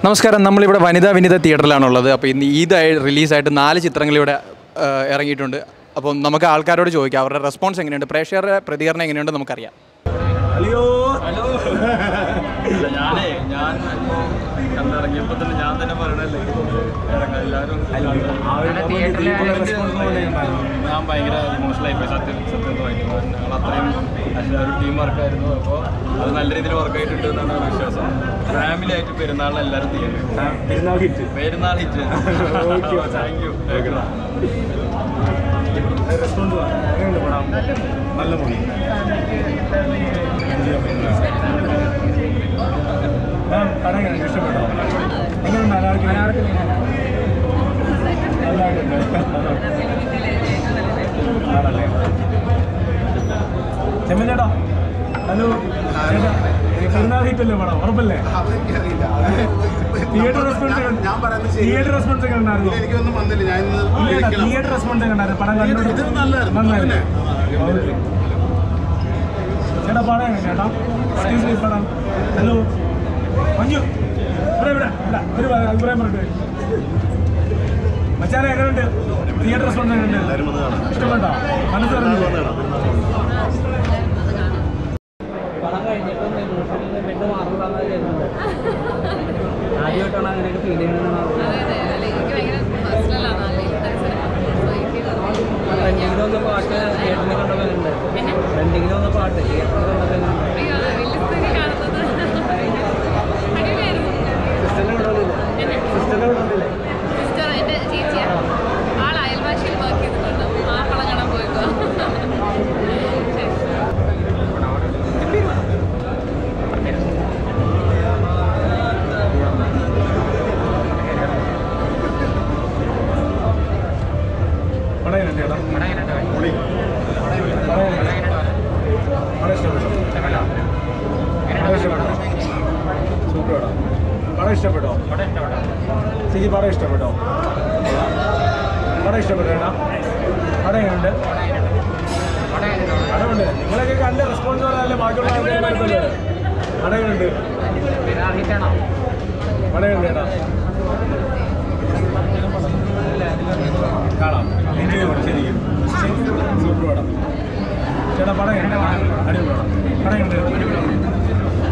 നമസ്കാരം നമ്മളിവിടെ വനിതാ വിനിത തിയേറ്ററിലാണുള്ളത് അപ്പോൾ ഇന്ന് ഈദായി റിലീസായിട്ട് നാല് ചിത്രങ്ങൾ ഇവിടെ ആ, ഇറങ്ങിയിട്ടുണ്ട് അപ്പം നമുക്ക് ആൾക്കാരോട് ചോദിക്കാം അവരുടെ റെസ്പോൺസ് എങ്ങനെയുണ്ട് പ്രേക്ഷകരുടെ പ്രതികരണം എങ്ങനെയുണ്ട് നമുക്കറിയാം അയ്യോ അല്ല ഞാനേ ഞാൻ ഇപ്പോ കണ്ടിറങ്ങിയപ്പോ തന്നെ ഞാൻ തന്നെ പറയണല്ലേ ഇറങ്ങാം എല്ലാവരും ഞാൻ ഭയങ്കര ഇമോഷണൽ ആയിപ്പോയി സത്യം സത്യമായിട്ട് ഞങ്ങൾ അത്രയും ഒരു ടീം വർക്കായിരുന്നു അപ്പോൾ അത് നല്ല രീതിയിൽ വർക്ക് ആയിട്ടുണ്ട് എന്നാണ് ഒരു വിശ്വാസം ഫാമിലി ആയിട്ട് പെരുന്നാളിന് എല്ലാവരും തീരുന്നു Perunnal hit Perunnal hit Okay. Thank you respond എങ്ങനെയുണ്ട് പടം നല്ല മൂവി പടം എങ്ങനെ ഇഷ്ടപ്പെട്ടോ എങ്ങനെയുണ്ട് അനാർക്ക് നല്ലതായിട്ടുണ്ട് ആണല്ലേ ചെമ്മനേടാ ഹലോ ചേട്ടാ പെരുന്നാൾ ഹിറ്റല്ലേ പടം ഉറപ്പല്ലേ തിയേറ്റർ റെസ്പോൺസ് ഞാൻ പറയുന്നത് ശരി. തിയേറ്റർ റെസ്പോൺസ് ഒക്കെ ഉണ്ടായിരുന്നു എനിക്കൊന്നും വന്നില്ല ഞാൻ ഇന്ന് വിളിക്കണം. തിയേറ്റർ റെസ്പോൺസ് ഒക്കെ ഉണ്ടായിരുന്നു പടം കണ്ടു ഇത് നല്ലതായിരുന്നു. നന്നായിരുന്നു ഓക്കേ. ചേട്ടാ പടം എങ്ങനെ ചേട്ടാ എക്സ്ക്യൂസ് മീ പടം ഹലോ മഞ്ജു ഇവിടെ ഇവിടെ ഇവിടെ ഒരു പ- അഭിപ്രായം പറഞ്ഞിട്ട് മച്ചാനെ എങ്ങനെയുണ്ട് തിയേറ്റർ റെസ്പോൺസ് എങ്ങനെയുണ്ട് ഇഷ്ടപ്പെട്ടോ മനസ്സ് പറഞ്ഞു പടം കഴിഞ്ഞിട്ടും ഇമോഷണൽ ബെഡ് മാറുള്ളതാണ് കേൾക്കുന്നത് ആദ്യമായിട്ടാണ് അങ്ങനെയൊക്കെ ഫീൽ ചെയ്യുന്നത് അതെ അതെ അല്ല എനിക്ക് ഭയങ്കര പേഴ്സണലാണ് അല്ലെങ്കിൽ ട്രെൻഡിങ്ങിൽ വന്ന പാട്ട് തിയേറ്ററിൽ കണ്ടവരുണ്ട് ട്രെൻഡിങ്ങിൽ വന്ന പാട്ട് തിയേറ്ററിൽ കണ്ടവരുണ്ട് അയ്യോ വലിയ സ്ഥിതി കാണുന്നത് അടിപൊളിയായിരുന്നു സിസ്റ്ററിനെ കൊണ്ടുവന്നില്ല എന്നെ സിസ്റ്ററിനെ കൊണ്ടുവന്നില്ലേ സിസ്റ്റർ എൻ്റെ ചേച്ചിയാണ് ആൾ അയൽവാസിയിൽ വർക്ക് ചെയ്തിട്ടുണ്ട് ആ പടം കാണാൻ പോയിക്കോ ശരി പടം എങ്ങനെയുണ്ട് ചേട്ടാ പൊളി. പടം എങ്ങനെയുണ്ട്? പടം ഇഷ്ടപ്പെട്ടോ പടം ഇഷ്ടപ്പെട്ടോ സൂപ്പർ പടം പടം ഇഷ്ടപ്പെട്ടോ സിജി പടം ഇഷ്ടപ്പെട്ടോ പടം ഇഷ്ടപ്പെട്ടോ ചേട്ടാ പടം എങ്ങനെയുണ്ട് പടമുണ്ട് നിങ്ങളൊക്കെ കണ്ട് റെസ്പോൺസ് പറയാനല്ലേ ബാക്കിയുള്ള ആൾക്കാരുടെ പടം എങ്ങനെയുണ്ട് പടം എങ്ങനെയുണ്ട് ചേട്ടാ കാണാം എൻജോയ് ചെയ്യണം ശരിക്കും സൂപ്പർ പടം ചേട്ടാ പടം എങ്ങനെ അടിപൊളി പടം പടം എങ്ങനെ